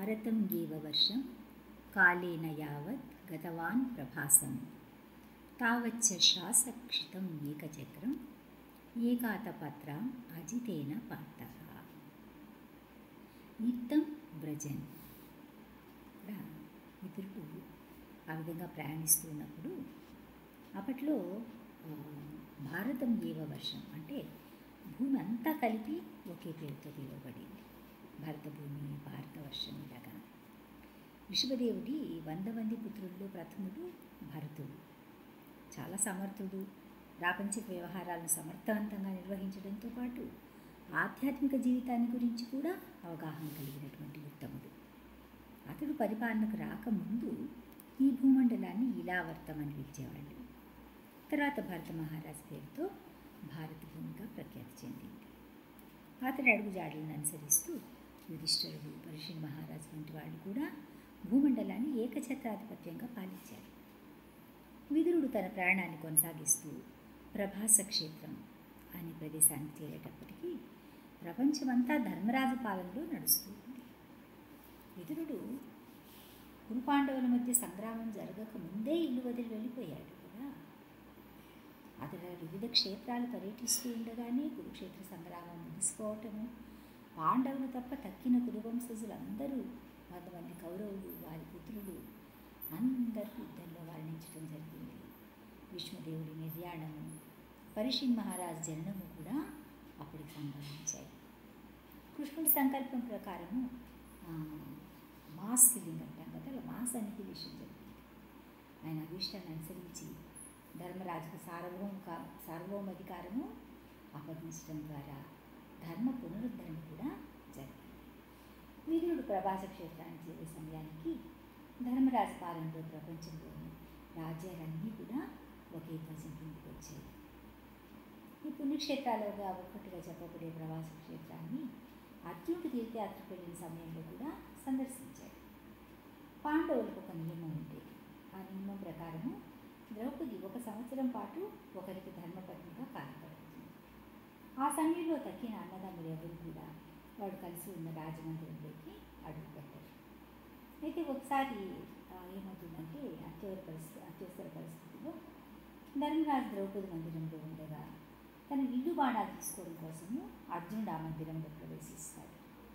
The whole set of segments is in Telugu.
భారతం ఏవ వర్షం కాలేన యావత్ గతవాన్ ప్రభాసం తావచ్చ శ్వాసక్షితం ఏకచక్రం ఏకాతపత్రం అజితేన పార్థ యుద్ధం వ్రజన్ ఇక్కడ మిత్రుడు ఆ విధంగా ప్రయాణిస్తూ ఉన్నప్పుడు అప్పట్లో ఆ, భారతం ఏవ వర్షం అంటే భూమి అంతా కలిపి ఒకే పేరుతో పిలువబడింది భారత భూమి భారతవర్షం ఇలాగా విశ్వదేవుడి వంద మంది పుత్రుల్లో ప్రథముడు భరతుడు చాలా సమర్థుడు ప్రాపంచిక వ్యవహారాలను సమర్థవంతంగా నిర్వహించడంతో పాటు ఆధ్యాత్మిక జీవితాన్ని గురించి కూడా అవగాహన కలిగినటువంటి ఉత్తముడు అతడు పరిపాలనకు రాకముందు ఈ భూమండలాన్ని ఇలావర్తం అని పిలిచేవాళ్ళు తర్వాత భరత మహారాజ్ పేరుతో భారత భూమిగా ప్రఖ్యాతి చెందింది అతడి అడుగుజాడలను అనుసరిస్తూ యుధిష్ఠరుడు పరుషుని మహారాజు వంటి వాళ్ళు కూడా భూమండలాన్ని ఏకఛత్రాధిపత్యంగా పాలించారు విదురుడు తన ప్రయాణాన్ని కొనసాగిస్తూ ప్రభాస క్షేత్రం అనే ప్రదేశానికి చేరేటప్పటికీ ప్రపంచమంతా ధర్మరాజు పాలనలో నడుస్తుంది విదురుడు కురుపాండవుల మధ్య సంగ్రామం జరగక ముందే ఇల్లు వదిలి వెళ్ళిపోయాడు కదా అతడు వివిధ క్షేత్రాలు పర్యటిస్తూ ఉండగానే కురుక్షేత్ర సంగ్రామం ముగిసిపోవటము పాండవులు తప్ప తక్కిన కురువంశజులందరూ కొంతమంది కౌరవులు వారి పుత్రులు అందరూ యుద్ధంలో వర్ణించడం జరిగింది విష్ణుదేవుడి నిర్యాణము పరిషిన్ మహారాజ్ జననము కూడా అప్పటికి సంభవించాయి కృష్ణుడి సంకల్పం ప్రకారము ఆ, మాస్ కిల్లింగ్ అంటాం కదా అలా మాస్ అనిహిలేషన్ జరిగింది ఆయన అభీష్టాన్ని అనుసరించి ధర్మరాజుకు సార్వభౌమ సార్వభౌమాధికారము అప్పగించడం ద్వారా ధర్మ పునరుద్ధరణ కూడా జరిగింది వీరుడు ప్రభాస క్షేత్రానికి చేరే సమయానికి ధర్మరాజు పాలనలో ప్రపంచంలోని రాజ్యాలన్నీ కూడా ఒకే ధ్వజం కిందకి వచ్చాయి ఈ పుణ్యక్షేత్రాలుగా ఒక్కటిగా చెప్పబడే ప్రవాస క్షేత్రాన్ని అర్జునుడు తీర్థయాత్రకు వెళ్ళిన సమయంలో కూడా సందర్శించాడు పాండవులకు ఒక నియమం ఉండేది ఆ నియమం ప్రకారము ద్రౌపది ఒక సంవత్సరం పాటు ఒకరికి ధర్మపత్నిగా కాలపడుతుంది ఆ సమయంలో తక్కిన అన్నదమ్ములు ఎవరు కూడా వాడు కలిసి ఉన్న రాజమందిరంలోకి అడుగు పెట్టారు అయితే ఒకసారి ఆ, ఏమవుతుందంటే అత్యవర పరిస్థితి అత్యవసర పరిస్థితిలో ధర్మరాజు ద్రౌపది మందిరంలో ఉండగా తన విల్లు బాణాలు తీసుకోవడం కోసము అర్జునుడు ఆ మందిరంలో ప్రవేశిస్తాడు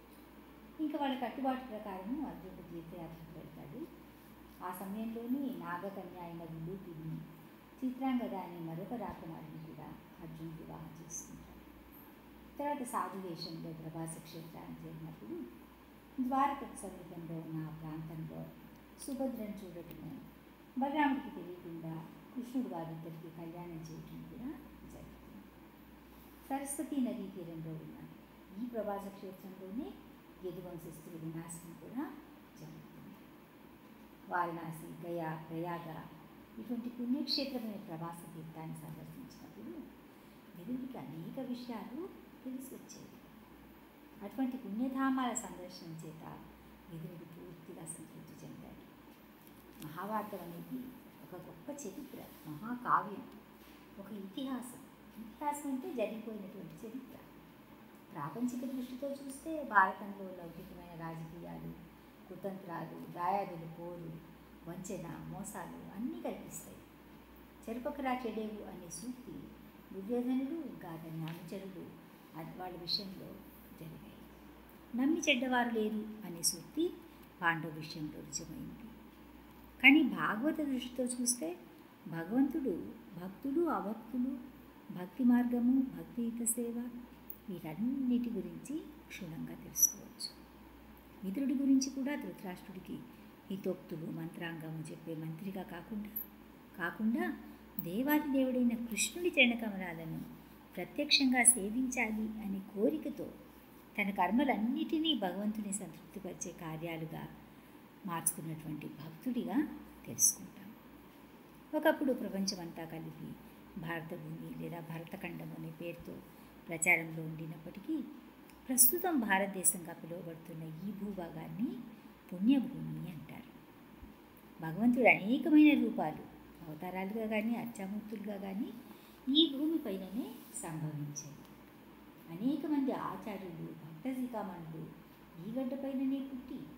ఇంకా వాళ్ళ కట్టుబాటు ప్రకారము అర్జునుడు తీర్థయాత్రకు వెళ్తాడు ఆ సమయంలోనే నాగకన్య అయిన విలూపిని చిత్రాంగద అనే మరొక రాకుమారిని కూడా అర్జునుడు వివాహం చేసుకుంటాడు తర్వాత సాధు వేషంలో ప్రభాస క్షేత్రానికి చేరినప్పుడు ద్వారకకు సమీపంలో ఉన్న ఆ ప్రాంతంలో సుభద్రను చూడటము బలరాముడికి తెలియకుండా కృష్ణుడు వారిద్దరికి కళ్యాణం చేయటం కూడా జరుగుతుంది సరస్వతీ నదీ తీరంలో ఉన్న ఈ ప్రభాస క్షేత్రంలోనే యదువంశస్థుల వినాశనం కూడా జరుగుతుంది వారణాసి గయా ప్రయాగ ఇటువంటి పుణ్యక్షేత్రమైన ప్రవాస తీర్థాన్ని సందర్శించినప్పుడు విధుడికి అనేక విషయాలు తెలిసి వచ్చేవి అటువంటి పుణ్యధామాల సందర్శనం చేత విధుడు పూర్తిగా సంతృప్తి చెందాడు మహాభారతం అనేది ఒక గొప్ప చరిత్ర మహాకావ్యం ఒక ఇతిహాసం ఇతిహాసం అంటే జరిగిపోయినటువంటి చరిత్ర ప్రాపంచిక దృష్టితో చూస్తే భారతంలో లౌకికమైన రాజకీయాలు కుతంత్రాలు దాయాదులు పోరు వంచన మోసాలు అన్నీ కల్పిస్తాయి చెరుపకరా చెడేవు అనే సూక్తి దుర్యోధనుడు ఇంకా అతని అనుచరులు అది వాళ్ళ విషయంలో జరిగాయి నమ్మి చెడ్డవారు లేరు అనే సూక్తి పాండవ విషయంలో రుజుమైంది కానీ భాగవత దృష్టితో చూస్తే భగవంతుడు భక్తులు అవక్తులు భక్తి మార్గము భక్తియుత సేవ వీటన్నిటి గురించి క్షుణ్ణంగా తెలుసుకోవచ్చు మిత్రుడి గురించి కూడా ధృతరాష్ట్రుడికి హితోక్తులు మంత్రాంగము చెప్పే మంత్రిగా కాకుండా కాకుండా దేవాది దేవుడైన కృష్ణుడి చరణకమలాలను ప్రత్యక్షంగా సేవించాలి అనే కోరికతో తన కర్మలన్నిటినీ భగవంతుని సంతృప్తిపరిచే కార్యాలుగా మార్చుకున్నటువంటి భక్తుడిగా తెలుసుకుంటాం ఒకప్పుడు ప్రపంచమంతా కలిపి భారత భూమి లేదా భరతఖండం అనే పేరుతో ప్రచారంలో ఉండినప్పటికీ ప్రస్తుతం భారతదేశంగా పిలువబడుతున్న ఈ భూభాగాన్ని పుణ్యభూమి అంటారు భగవంతుడు అనేకమైన రూపాలు అవతారాలుగా కానీ అర్చామూర్తులుగా కానీ ఈ భూమిపైననే సంభవించాయి అనేక మంది ఆచార్యులు భక్త శ్రీకామణులు ఈ గడ్డపైననే పుట్టి భక్తి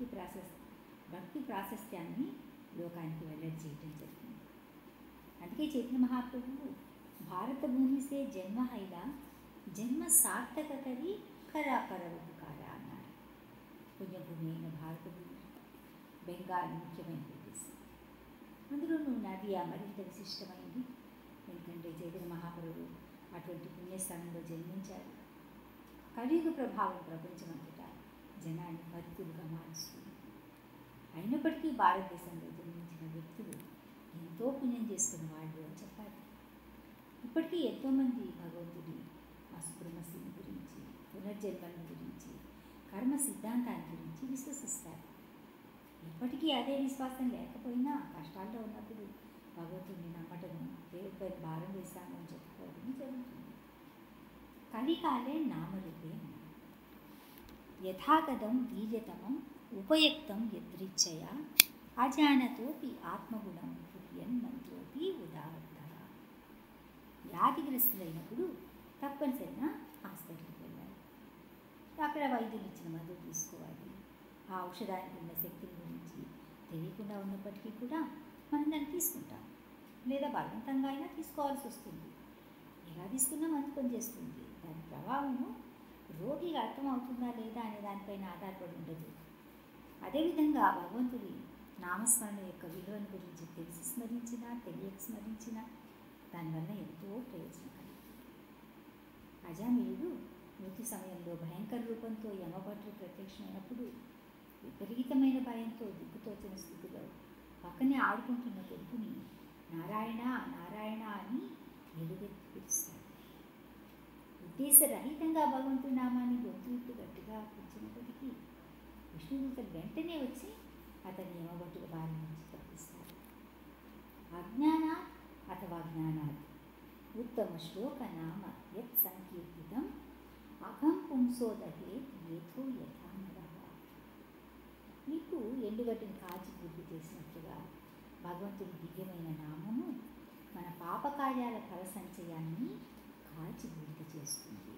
భక్తి ప్రాశస్ భక్తి ప్రాశస్త్యాన్ని లోకానికి వెల్లడి చేయటం జరిగింది అందుకే చైతన్య మహాప్రభువు భారత భూమిసే జన్మ హైలా జన్మ సార్థక కరి కరా పరవకార అన్నారు పుణ్యభూమి అయిన భారత భూమి బెంగాల్ ముఖ్యమైన ప్రదేశం అందులోనూ నదియా మరింత విశిష్టమైంది ఎందుకంటే చైతన్య మహాప్రభువు అటువంటి పుణ్యస్థానంలో జన్మించారు కలియుగ ప్రభావం ప్రపంచమంతటా జనాన్ని భక్తులుగా మారుస్తుంది అయినప్పటికీ భారతదేశంలో జన్మించిన వ్యక్తులు ఎంతో పుణ్యం చేసుకున్న వాళ్ళు అని చెప్పాలి ఇప్పటికీ ఎంతోమంది భగవంతుడి అసుబ్రహ్మస్యుని గురించి పునర్జన్మల గురించి కర్మ సిద్ధాంతాన్ని గురించి విశ్వసిస్తారు ఇప్పటికీ అదే విశ్వాసం లేకపోయినా కష్టాల్లో ఉన్నప్పుడు భగవంతుడిని నమ్మటం దేవుడిపై భారం వేస్తాము అని చెప్పుకోవడం జరుగుతుంది కలికాలే నామరూపే యథాగతం వీర్యతమం ఉపయుక్తం యదృచ్ఛయ అజానతోపి ఆత్మగుణం కుర్యన్ మంత్రోపి ఉదాహరణ వ్యాధిగ్రస్తులైనప్పుడు తప్పనిసరిగా హాస్పిటల్కి వెళ్ళాలి అక్కడ వైద్యులు ఇచ్చిన మందులు తీసుకోవాలి ఆ ఔషధానికి ఉన్న శక్తిని గురించి తెలియకుండా ఉన్నప్పటికీ కూడా మనం దాన్ని తీసుకుంటాం లేదా బలవంతంగా అయినా తీసుకోవాల్సి వస్తుంది ఎలా తీసుకున్నా మందు పనిచేస్తుంది దాని ప్రభావము రోగికి అర్థమవుతుందా లేదా అనే దానిపైన ఆధారపడి ఉండదు అదేవిధంగా భగవంతుడి నామస్మరణ యొక్క విలువను గురించి తెలిసి స్మరించినా తెలియక స్మరించినా దానివల్ల ఎంతో ప్రయోజనం కలుగుతుంది అజామిలుడు మృతి సమయంలో భయంకర రూపంతో యమభట్లు ప్రత్యక్షమైనప్పుడు విపరీతమైన భయంతో దిక్కుతోచిన స్థితిలో పక్కనే ఆడుకుంటున్న కొడుకుని నారాయణ నారాయణ అని నిలువెత్తి పిలుస్తాడు ఉద్దేశరహితంగా భగవంతుడి నామాన్ని గొంతు విట్టు గట్టిగా పిలిచినప్పటికీ విష్ణుదూతలు వెంటనే వచ్చి అతని యమభట్టుల బారి నుంచి తప్పిస్తారు అజ్ఞానాత్ అథవా జ్ఞానాత్ ఉత్తమ శ్లోక నామ యత్ సంకీర్తితం అహం పుంసోదహే ఏథో యథామర మీకు ఎండుగడ్డిని కాచి పూర్తి చేసినట్లుగా భగవంతుడి దివ్యమైన నామము మన పాపకార్యాల ఫల సంచయాన్ని కాచి పూర్తి చేస్తుంది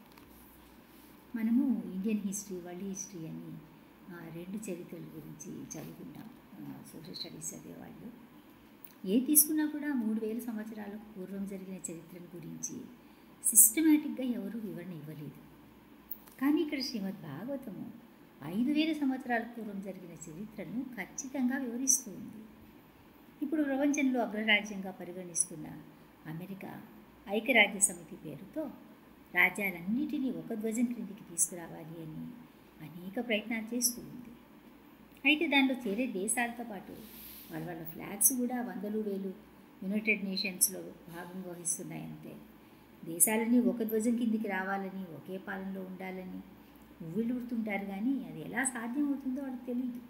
మనము ఇండియన్ హిస్టరీ వరల్డ్ హిస్టరీ అని ఆ, రెండు చరిత్రల గురించి చదువుకుంటాం సోషల్ స్టడీస్ చదివేవాళ్ళు ఏ తీసుకున్నా కూడా మూడు వేల సంవత్సరాలకు పూర్వం జరిగిన చరిత్రల గురించి సిస్టమేటిక్గా ఎవరు వివరణ ఇవ్వలేదు కానీ ఇక్కడ శ్రీమద్ భాగవతము ఐదు వేల సంవత్సరాల పూర్వం జరిగిన చరిత్రను ఖచ్చితంగా వివరిస్తూ ఉంది ఇప్పుడు ప్రపంచంలో అగ్రరాజ్యంగా పరిగణిస్తున్న అమెరికా ఐక్యరాజ్య సమితి పేరుతో రాజ్యాలన్నిటినీ ఒక ధ్వజం క్రిందికి తీసుకురావాలి అని అనేక ప్రయత్నాలు చేస్తూ ఉంది అయితే దానిలో చేరే దేశాలతో పాటు వాళ్ళ వాళ్ళ ఫ్లాగ్స్ కూడా వందలు వేలు యునైటెడ్ నేషన్స్లో భాగం వహిస్తున్నాయి అంతే దేశాలన్నీ ఒక ధ్వజం కిందికి రావాలని ఒకే పాలనలో ఉండాలని ఉవ్విళ్ళూరుతుంటారు కానీ అది ఎలా సాధ్యమవుతుందో వాళ్ళకి తెలియదు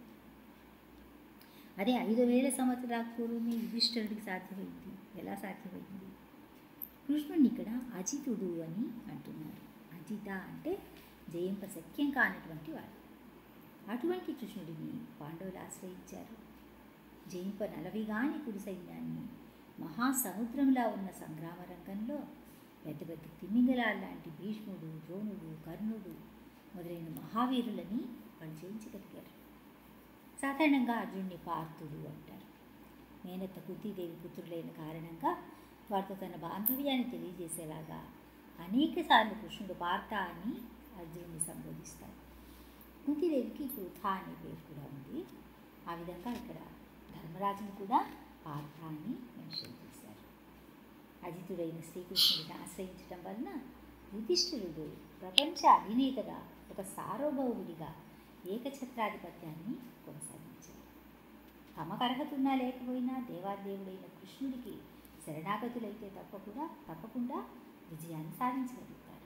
అదే ఐదు వేల సంవత్సరాల పూర్వమే యుధిష్ఠరుడికి సాధ్యమైంది ఎలా సాధ్యమైంది కృష్ణుడిని ఇక్కడ అజితుడు అని అంటున్నారు అజిత అంటే జయింప శక్యం కానటువంటి వాడు అటువంటి కృష్ణుడిని పాండవులు ఆశ్రయించారు జయింప నలవిగాని కుడి సైన్యాన్ని మహాసముద్రంలా ఉన్న సంగ్రామ రంగంలో పెద్ద పెద్ద తిమింగలాల లాంటి భీష్ముడు ద్రోణుడు కర్ణుడు మొదలైన మహావీరులని వాళ్ళు జయించగలిగారు సాధారణంగా అర్జునుడిని పార్థుడు అంటారు మేనత్త కుంతీదేవి పుత్రులైన కారణంగా వారితో తన బాంధవ్యాన్ని తెలియజేసేలాగా అనేక సార్లు కృష్ణుడు పార్థ అని అర్జునుడిని సంబోధిస్తారు కుంతీదేవికి కృథ అనే పేరు కూడా ఉంది ఆ విధంగా ఇక్కడ ధర్మరాజును కూడా పార్థ అని మెన్షన్ చేశారు అజితుడైన శ్రీకృష్ణుడిని ఆశ్రయించడం వలన యుధిష్ఠిరుడు ప్రపంచ అధినేతగా ఒక సార్వభౌముడిగా ఏకఛత్రాధిపత్యాన్ని కొనసాగించారు తమకు అర్హత ఉన్నా లేకపోయినా దేవాదేవుడైన కృష్ణుడికి శరణాగతులైతే తప్ప కూడా తప్పకుండా విజయాన్ని సాధించగలుగుతారు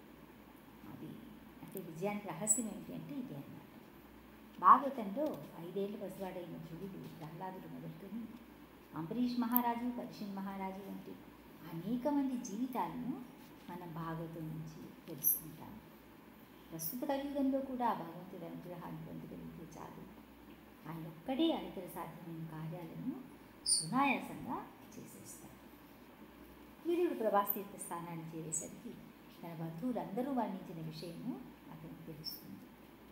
అది అంటే విజయానికి రహస్యం ఏంటి అంటే ఇదే అన్నమాట భాగవతంలో ఐదేళ్ల పసివాడైన ధ్రువుడు ప్రహ్లాదుడు మొదలుకొని అంబరీష్ మహారాజు పరిషిన్ మహారాజు వంటి అనేక మంది జీవితాలను మనం భాగవతం నుంచి తెలుసుకుంటాం ప్రస్తుత కలియుగంలో కూడా భగవంతుడి అనుగ్రహాన్ని పొందగలిగితే చాలు ఆయన ఒక్కడే అనితర సాధ్యమైన కార్యాలను సునాయాసంగా చేసేస్తారు వీరుడు ప్రభాస్ తీర్థ స్థానాన్ని చేరేసరికి తన బంధువులందరూ వర్ణించిన విషయము అతనికి తెలుస్తుంది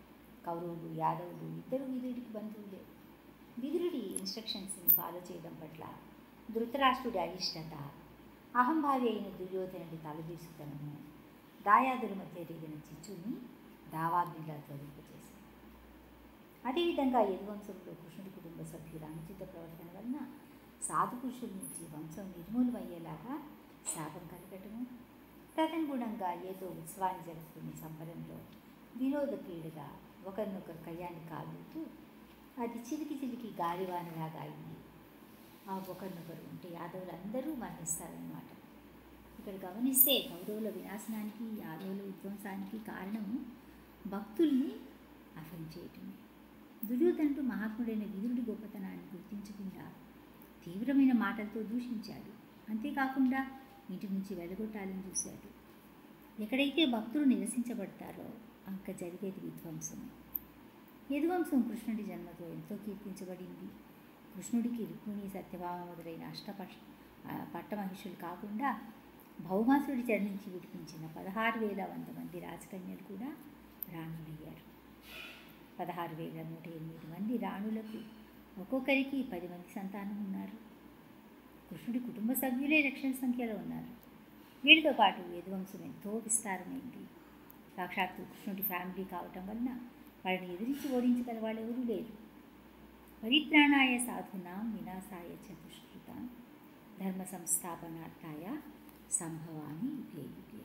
కౌరవులు యాదవులు ఇద్దరు విదురుడికి బంధువులే విదురుడి ఇన్స్ట్రక్షన్స్ని ఫాలో చేయడం పట్ల ధృతరాష్ట్రుడి అయిష్టత అహంభావి అయిన దుర్యోధనుడి తలదీసుతనము దాయాదుల మధ్య రేగిన చిచ్చుని దావాగ్నిలా త్వరింపజేశారు అదేవిధంగా యదువంశంలో కృష్ణుడి కుటుంబ సభ్యుల అనుచిత ప్రవర్తన వలన సాధు పురుషుల నుంచి వంశం నిర్మూలమయ్యేలాగా శాపం కలగటము తదనుగుణంగా ఏదో ఉత్సవాన్ని జరుపుకునే సంబరంలో వినోద క్రీడగా ఒకరినొకరు కయ్యాన్ని కాలుతూ అది చిలికి చిలికి గాలివానలాగా అయింది ఆ ఒకరినొకరు అంటే యాదవులందరూ మరణిస్తారన్నమాట ఇక్కడ గమనిస్తే కౌరవుల వినాశనానికి యాదవుల విధ్వంసానికి కారణము భక్తుల్ని అఫం చేయటమే దుర్యోధనుడు మహాత్ముడైన విదురుడి గొప్పతనాన్ని గుర్తించకుండా తీవ్రమైన మాటలతో దూషించాడు అంతేకాకుండా ఇంటి నుంచి వెళ్ళగొట్టాలని చూశాడు ఎక్కడైతే భక్తులు నిరసించబడతారో అక్క జరిగేది విధ్వంసమే యదువంశం కృష్ణుడి జన్మతో ఎంతో కీర్తించబడింది కృష్ణుడికి రుక్మిణి సత్యభామ మొదలైన అష్టపష్ పట్టమహిషులు కాకుండా భౌమాసుడి చెర నుంచి విడిపించిన పదహారు వేల వంద మంది రాజకన్యలు కూడా రాణులయ్యారు పదహారు వేల నూట ఎనిమిది మంది రాణులకు ఒక్కొక్కరికి పది మంది సంతానం ఉన్నారు కృష్ణుడి కుటుంబ సభ్యులే లక్షల సంఖ్యలో ఉన్నారు వీటితో పాటు యదువంశం ఎంతో విస్తారమైంది సాక్షాత్తు కృష్ణుడి ఫ్యామిలీ కావటం వలన వారిని ఎదిరించి ఓడించగల వాళ్ళు ఎవరూ లేరు పరిత్రాణాయ సాధునాం వినాశాయ చతుష్కృత ధర్మ సంస్థాపనార్థాయ సంభవాన్ని యుగే యుగే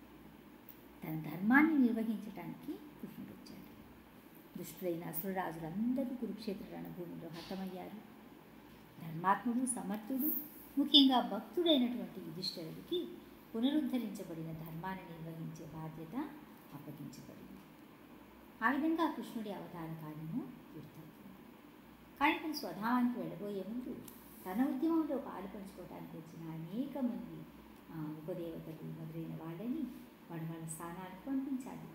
తన ధర్మాన్ని నిర్వహించడానికి కృష్ణుడు వచ్చాడు దుష్టులైన అసురరాజులందరూ కురుక్షేత్ర రణభూమిలో హతమయ్యారు ధర్మాత్ముడు సమర్థుడు ముఖ్యంగా భక్తుడైనటువంటి యుధిష్ఠరుడికి పునరుద్ధరించబడిన ధర్మాన్ని నిర్వహించే బాధ్యత అప్పగించబడింది ఆ విధంగా కృష్ణుడి అవతార కార్యము పూర్తవుతుంది కానీ తన స్వధామానికి వెళ్ళబోయే ముందు తన ఉద్యమంలో పాలు పంచుకోవడానికి వచ్చిన అనేక మంది ఆ, ఉపదేవతలు మొదలైన వాళ్ళని వాళ్ళ వాళ్ళ స్థానాలకు పంపించాలి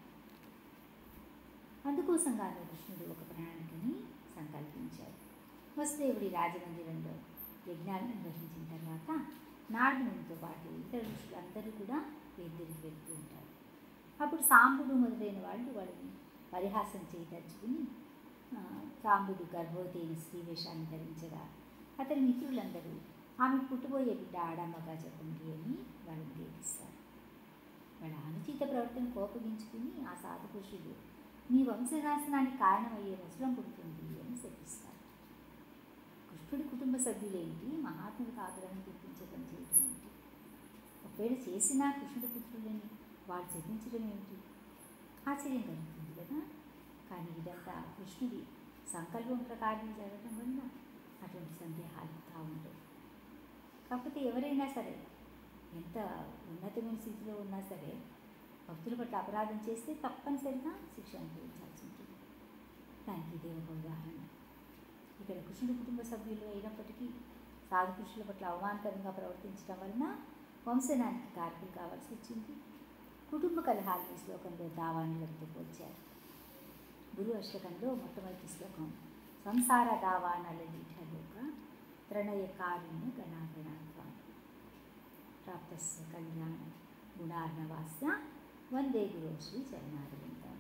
అందుకోసంగానే కృష్ణుడు ఒక ప్రణాళికని సంకల్పించాడు వసుదేవుడి రాజమందిరంలో యజ్ఞాలు నిర్వహించిన తర్వాత నారదునితో పాటు ఇతర ఋషులందరూ కూడా వేదిరికి వెళ్తూ ఉంటారు అప్పుడు సాంబుడు మొదలైన వాళ్ళు వాళ్ళని పరిహాసం చేయదలుచుకుని ఆ, సాంబుడు గర్భవతి అయిన స్త్రీ వేషాన్ని ధరించగా అతని మిత్రులందరూ ఆమె పుట్టబోయే బిడ్డ ఆడమ్మగా చెప్పండి అని వాళ్ళని వేధిస్తారు వాళ్ళ అనుచిత ప్రవర్తన కోపగించుకుని ఆ సాధు పురుషుడు మీ వంశనాశనానికి కారణమయ్యే ముసలం పుడుతుంది అని శపిస్తారు కృష్ణుడి కుటుంబ సభ్యులేంటి మహాత్ముడికి ఆగ్రహం తెప్పించే పని చేయడం ఏంటి ఒకవేళ చేసినా కృష్ణుడి పుత్రులని వాళ్ళు శపించడం ఏమిటి ఆశ్చర్యం కలుగుతుంది కదా కానీ ఇదంతా కృష్ణుడి సంకల్పం ప్రకారం జరగడం వల్ల అటువంటి సందేహాలు ఉండవు కాకపోతే ఎవరైనా సరే ఎంత ఉన్నతమైన స్థితిలో ఉన్నా సరే భక్తుల పట్ల అపరాధం చేస్తే తప్పనిసరిగా శిక్ష అనుభవించాల్సి ఉంటుంది దానికి ఇదే ఒక ఉదాహరణ ఇక్కడ కృష్ణుడి కుటుంబ సభ్యులు అయినప్పటికీ సాధు పురుషుల పట్ల అవమానకరంగా ప్రవర్తించడం వలన వంశనానికి కారకులు కావాల్సి వచ్చింది కుటుంబ కలహాలు ఈ శ్లోకంలో దావానులతో పోల్చారు గురు అష్టకంలో మొట్టమొదటి శ్లోకం సంసార దావానలలీఠలోక ప్రణయ కారుణ్య గణాగణాత్వం ప్రాప్తస్య కళ్యాణ గుణార్ణవాస్య వందే గురు శ్రీ చరణారవిందం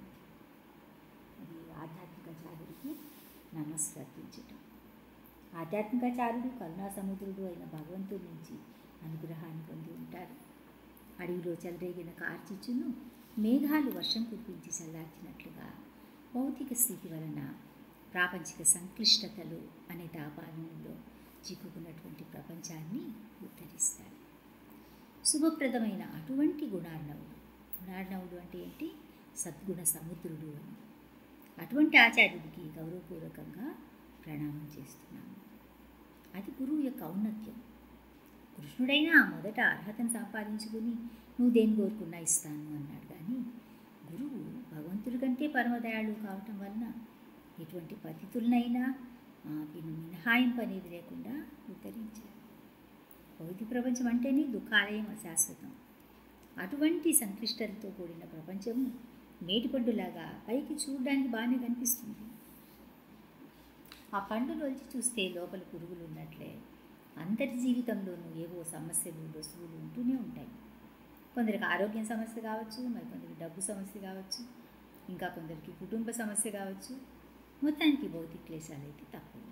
అది ఆధ్యాత్మికాచార్యుడికి నమస్కరించటం ఆధ్యాత్మికాచార్యుడు కరుణా సముద్రుడు అయిన భగవంతుడి నుంచి అనుగ్రహాన్ని పొంది ఉంటారు అడవిలో చెలరేగిన కార్చిచ్చును మేఘాలు వర్షం కురిపించి చల్లార్చినట్లుగా భౌతిక స్థితి వలన ప్రాపంచిక సంక్లిష్టతలు అనే దాపాలనంలో చిక్కుకున్నటువంటి ప్రపంచాన్ని ఉద్ధరిస్తాడు శుభప్రదమైన అటువంటి గుణార్ణవుడు గుణార్ణవుడు అంటే ఏంటి సద్గుణ సముద్రుడు అని అటువంటి ఆచార్యుడికి గౌరవపూర్వకంగా ప్రణామం చేస్తున్నాము అది గురువు యొక్క ఔన్నత్యం కృష్ణుడైనా మొదట అర్హతను సంపాదించుకుని నువ్వు దేని కోరుకున్నా ఇస్తాను అన్నాడు కానీ గురువు భగవంతుడి కంటే పరమదయాళు కావటం వలన ఎటువంటి పతితులనైనా వీళ్ళు మినహాయింపు అనేది లేకుండా ఉద్ధరించారు భౌతిక ప్రపంచం అంటేనే దుఃఖాలయం అశాశ్వతం అటువంటి సంక్లిష్టలతో కూడిన ప్రపంచము మేటిపండులాగా పైకి చూడడానికి బాగానే కనిపిస్తుంది ఆ పండులోంచి చూస్తే లోపల పురుగులు ఉన్నట్లే అందరి జీవితంలోనూ ఏవో సమస్యలు లొసుగులు ఉంటూనే ఉంటాయి కొందరికి ఆరోగ్యం సమస్య కావచ్చు మరి కొందరికి డబ్బు సమస్య కావచ్చు ఇంకా కొందరికి కుటుంబ సమస్య కావచ్చు మొత్తానికి భౌతిక క్లేశాలు అయితే తప్పవు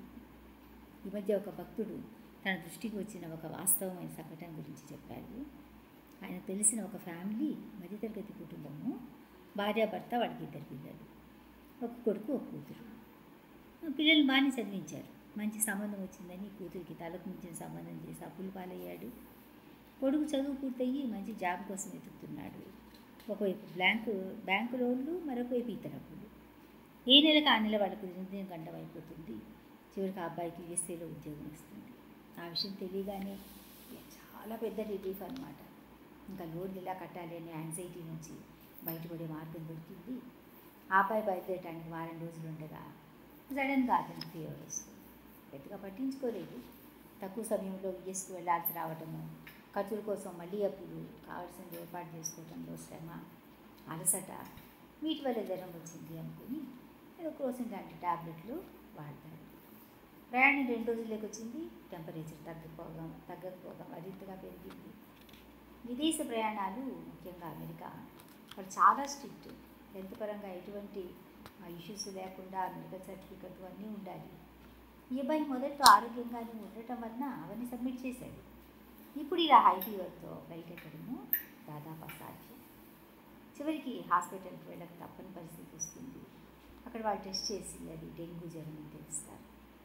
ఈ మధ్య ఒక భక్తుడు తన దృష్టికి వచ్చిన ఒక వాస్తవమైన సంఘటన గురించి చెప్పాడు ఆయన తెలిసిన ఒక ఫ్యామిలీ మధ్యతరగతి కుటుంబము భార్యాభర్త వాడికి ఇద్దరు పిల్లలు ఒక కొడుకు ఒక కూతురు పిల్లల్ని బాగానే చదివించారు మంచి సంబంధం వచ్చిందని కూతురికి తలకు మించిన సంబంధం చేసి అప్పులు పాలయ్యాడు కొడుకు చదువు పూర్తయ్యి మంచి జాబ్ కోసం వెతుకుతున్నాడు ఒకవైపు బ్యాంకు బ్యాంకు లోన్లు మరొక వైపు ఇతర అప్పులు ఏ నెలకు ఆ నెల వాళ్ళకు దినదిన గండం అయిపోతుంది చివరికి ఆ అబ్బాయికి యూఎస్ఏలో ఉద్యోగం వస్తుంది ఆ విషయం తెలియగానే చాలా పెద్ద రిలీఫ్ అనమాట ఇంకా లోన్ ఎలా కట్టాలి అనే యాంగ్జైటీ నుంచి బయటపడే మార్గం దొరికింది ఆ అబ్బాయి బయలుదేరడానికి వారం రోజులు ఉండగా సడన్గా అతనికి ఫీవర్ వస్తుంది పెద్దగా పట్టించుకోలేదు తక్కువ సమయంలో యుఎస్కి వెళ్ళాల్సి రావటము ఖర్చుల కోసం మళ్ళీ అప్పులు కావాల్సింది ఏర్పాటు చేసుకోవడంలో శ్రమ అలసట వీటి వల్ల జ్వరం వచ్చింది అనుకుని ఏదో క్రోసిన్ లాంటి ట్యాబ్లెట్లు వాడతాడు ప్రయాణం రెండు రోజులకి వచ్చింది టెంపరేచర్ తగ్గకపోగా తగ్గకపోగా మరింతగా పెరిగింది విదేశ ప్రయాణాలు ముఖ్యంగా అమెరికా వాళ్ళు చాలా స్ట్రిక్ట్ హెల్త్ పరంగా ఎటువంటి ఇష్యూస్ లేకుండా మెడికల్ సర్టిఫికెట్ అన్నీ ఉండాలి ఈ అబ్బాయి మొదట్లో ఆరోగ్యంగానే ఉండటం వలన అవన్నీ సబ్మిట్ చేశాడు ఇప్పుడు ఇలా హై ఫీవర్తో ఫ్లైట్ ఎక్కడము దాదాపు అసాధ్యం చివరికి హాస్పిటల్కి వెళ్ళక తప్పని పరిస్థితి వస్తుంది అక్కడ వాళ్ళు టెస్ట్ చేసి అది డెంగ్యూ జ్వరం అని తెలుస్తారు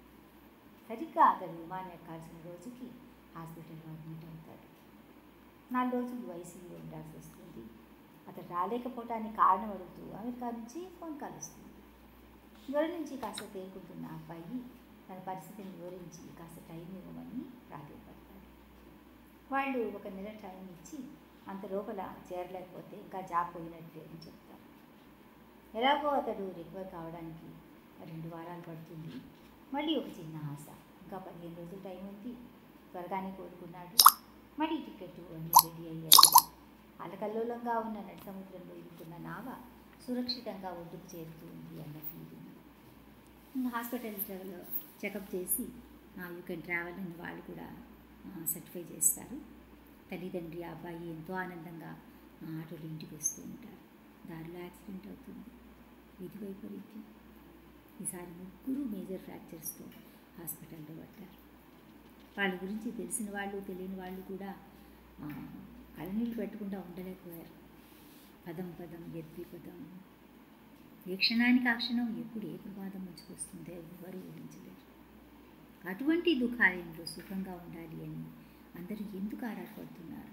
సరిగ్గా అతను విమానం ఎక్కాల్సిన రోజుకి హాస్పిటల్లో అడ్మిట్ అవుతాడు నాలుగు రోజులు ఐసీయూలో ఉండాల్సి వస్తుంది అతను రాలేకపోవడానికి కారణం అడుగుతూ అమెరికా నుంచి ఫోన్ కాల్ వస్తుంది జ్వరం నుంచి కాస్త తేరుకుంటున్న అబ్బాయి తన పరిస్థితిని వివరించి కాస్త టైం ఇవ్వమని ప్రాధాన్యపడతాడు వాళ్ళు ఒక నెల టైం ఇచ్చి అంత లోపల చేరలేకపోతే ఇంకా జాబ్ పోయినట్టే అని చెప్తారు ఎలాగో అతడు రికవర్ కావడానికి రెండు వారాలు పడుతుంది మళ్ళీ ఒక చిన్న ఆశ ఇంకా పదిహేను రోజులు టైం ఉంది త్వరగానే కోరుకున్నాడు మళ్ళీ టికెట్ అన్నీ రెడీ అయ్యాయి అలకల్లోలంగా ఉన్న నడి సముద్రంలో ఇరుక్కున్న నావ సురక్షితంగా ఒడ్డుకు చేరుతుంది అన్న ఫీలింగ్ హాస్పిటల్ చెకప్ చేసి యూ కెన్ ట్రావెల్ అని వాళ్ళు కూడా సర్టిఫై చేస్తారు తల్లిదండ్రి ఆ అబ్బాయి ఎంతో ఆనందంగా ఆటోలో ఇంటికి వస్తూ ఉంటారు దారిలో యాక్సిడెంట్ అవుతుంది విధి వైపరీత్యం ఈసారి ముగ్గురు మేజర్ ఫ్రాక్చర్స్తో హాస్పిటల్లో పడ్డారు వాళ్ళ గురించి తెలిసిన వాళ్ళు తెలియని వాళ్ళు కూడా కళ్ళనీళ్ళు పెట్టకుండా ఉండలేకపోయారు పదం పదం ఎద్ది పదం ఏ క్షణానికి ఆ క్షణం ఎప్పుడు ఏ ప్రమాదం ముంచుకొస్తుందో ఎవరు ఊహించలేరు అటువంటి దుఃఖాలయంలో సుఖంగా ఉండాలి అని అందరూ ఎందుకు ఆరాటపడుతున్నారు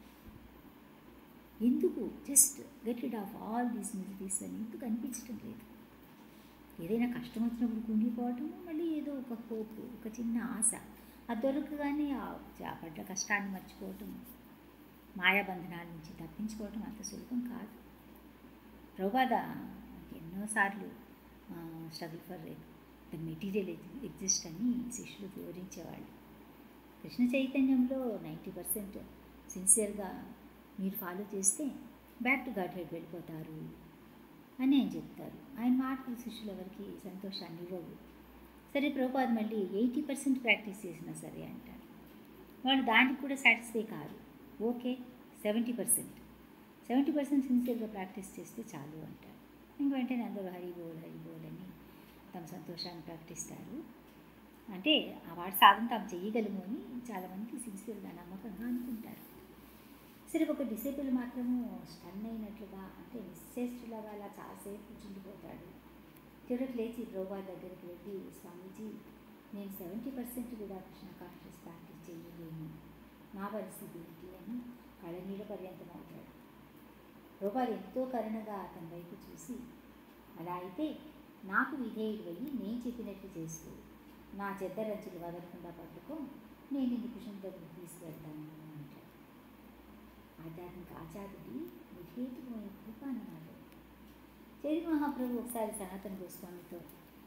ఎందుకు just get it off all these మిలిటీస్ అని ఎందుకు అనిపించడం లేదు ఏదైనా కష్టం వచ్చినప్పుడు కుంగిపోవటం మళ్ళీ ఏదో ఒక హోప్ ఒక చిన్న ఆశ అది దొరకగానే ఆ పడ్డ కష్టాన్ని మర్చిపోవటం మాయాబంధనాల నుంచి తప్పించుకోవటం అంత సులభం కాదు ప్రభుపాద ఎన్నోసార్లు struggle for the material exist అని శిష్యులు వివరించేవాళ్ళు కృష్ణ చైతన్యంలో నైంటీ పర్సెంట్ సిన్సియర్గా మీరు ఫాలో చేస్తే బ్యాక్ టు గాడ్ హెడ్ వెళ్ళిపోతారు అని ఆయన చెప్తారు ఆయన మాటలు శిష్యులు ఎవరికి సంతోషాన్ని ఇవ్వవు సరే ప్రభుపాద్ మళ్ళీ ఎయిటీ పర్సెంట్ ప్రాక్టీస్ చేసినా సరే అంటారు వాళ్ళు దానికి కూడా సాటిస్ఫై కాదు okay seventy percent seventy percent సిన్సియర్గా ప్రాక్టీస్ చేస్తే చాలు అంటారు ఇంక వెంటనే అందరూ హరి బోల్ హరి బోల్ అని తమ సంతోషాన్ని ప్రకటిస్తారు అంటే ఆ వాడి సాధన తాము చేయగలము అని చాలామంది సిన్సియర్గా నమ్మకంగా అనుకుంటారు సరే ఒక డిసేబుల్ మాత్రము స్టన్ అయినట్లుగా అంటే నిశ్చేష్టులాగా అలా చాలాసేపు కూర్చుండిపోతాడు చివరికి లేచి బ్రోబా దగ్గరికి వెళ్ళి స్వామీజీ నేను సెవెంటీ పర్సెంట్ కూడా కృష్ణ కాన్షియస్ ప్రాక్టీస్ చేయలేను నా పరిస్థితి ఏంటి అని కళ్ళనీళ్ళ పర్యంతం అవుతాడు రూపాయలు ఎంతో కరుణగా అతని వైపు చూసి అలా అయితే నాకు విధేయుడివయ్యి నేను చెప్పినట్టు చేస్తూ నా చెడ్డ రంచులు వదలకుండా పట్టుకో నేను నిన్ను కృష్ణ దగ్గరికి తీసుకెళ్తాను అంటాడు ఆధ్యాత్మిక ఆచార్యుడి విధేయుతమైన కృప అన్నమాట చైతన్య మహాప్రభు ఒకసారి సనాతన గోస్వామితో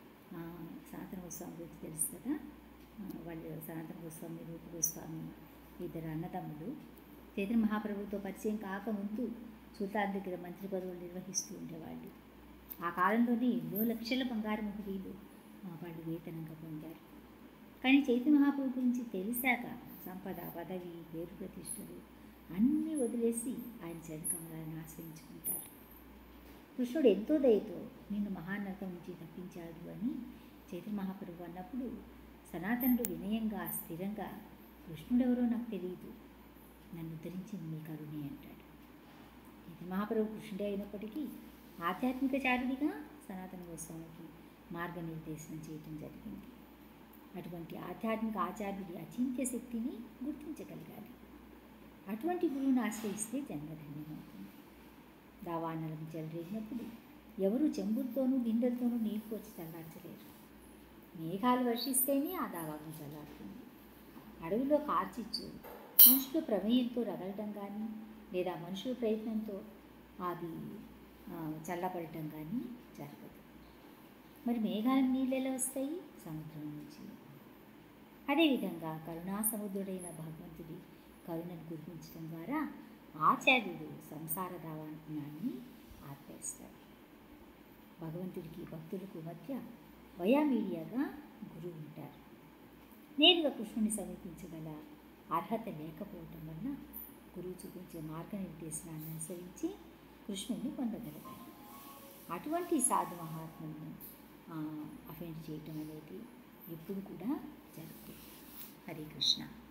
సనాతన గోస్వామి గురించి తెలుసు కదా వాళ్ళు సనాతన గోస్వామి రూప గోస్వామి ఇద్దరు అన్నదమ్ములు చైతన్య మహాప్రభుతో పరిచయం కాకముందు సుల్తాన్ దగ్గర మంత్రి పదవులు నిర్వహిస్తూ ఉండేవాళ్ళు ఆ కాలంలోనే ఎన్నో లక్షల బంగారు ముహురీలు వాళ్ళు వేతనంగా పొందారు కానీ చైతన్య మహాప్రభు గురించి తెలిసాక సంపద పదవి పేరు ప్రతిష్టలు అన్నీ వదిలేసి ఆయన చరణకమలాన్ని ఆశ్రయించుకుంటారు కృష్ణుడు ఎంతో దయతో నిన్ను మహానరకం నుంచి తప్పించాడు అని చైతన్య మహాప్రభు అన్నప్పుడు సనాతనుడు వినయంగా స్థిరంగా కృష్ణుడెవరో నాకు తెలియదు నన్ను ఉద్ధరించింది మీ కరుణే అంటాడు ఇది మహాప్రభు కృష్ణుడే అయినప్పటికీ ఆధ్యాత్మిక చారుడిగా సనాతన గోస్వామికి మార్గనిర్దేశనం చేయటం జరిగింది అటువంటి ఆధ్యాత్మిక ఆచార్యుడి అచింత్య శక్తిని గుర్తించగలగాలి అటువంటి గురువుని ఆశ్రయిస్తే జన్మధన్యమవుతుంది దావానలం చెలరేగినప్పుడు ఎవరు చెంబులతోనూ బిందెలతోనూ నీరు పోచి చల్లార్చలేరు మేఘాలు వర్షిస్తేనే ఆ దావాగ్ని చల్లారుతుంది అడవిలో కార్చిచ్చు మనుషుల ప్రమేయంతో రగలటం కానీ లేదా మనుషుల ప్రయత్నంతో అది ఆ, చల్లబడటం కానీ జరగదు మరి మేఘాల నీళ్ళు ఎలా వస్తాయి సముద్రం నుంచి అదేవిధంగా కరుణా సముద్రుడైన భగవంతుడి కరుణను కురిపించడం ద్వారా ఆచార్యుడు సంసార దావాన్ని ఆర్పేస్తాడు భగవంతుడికి భక్తులకు మధ్య వయా మీడియాగా గురువు ఉంటారు నేరుగా కృష్ణుని సమీపించగల అర్హత లేకపోవటం వల్ల గురువు చూపించే మార్గనిర్దేశనాన్ని అనుసరించి కృష్ణుని పొందగలగాలి అటువంటి సాధు మహాత్ములను అఫెండ్ చేయటం అనేది ఎప్పుడు కూడా జరుగుతుంది హరే కృష్ణ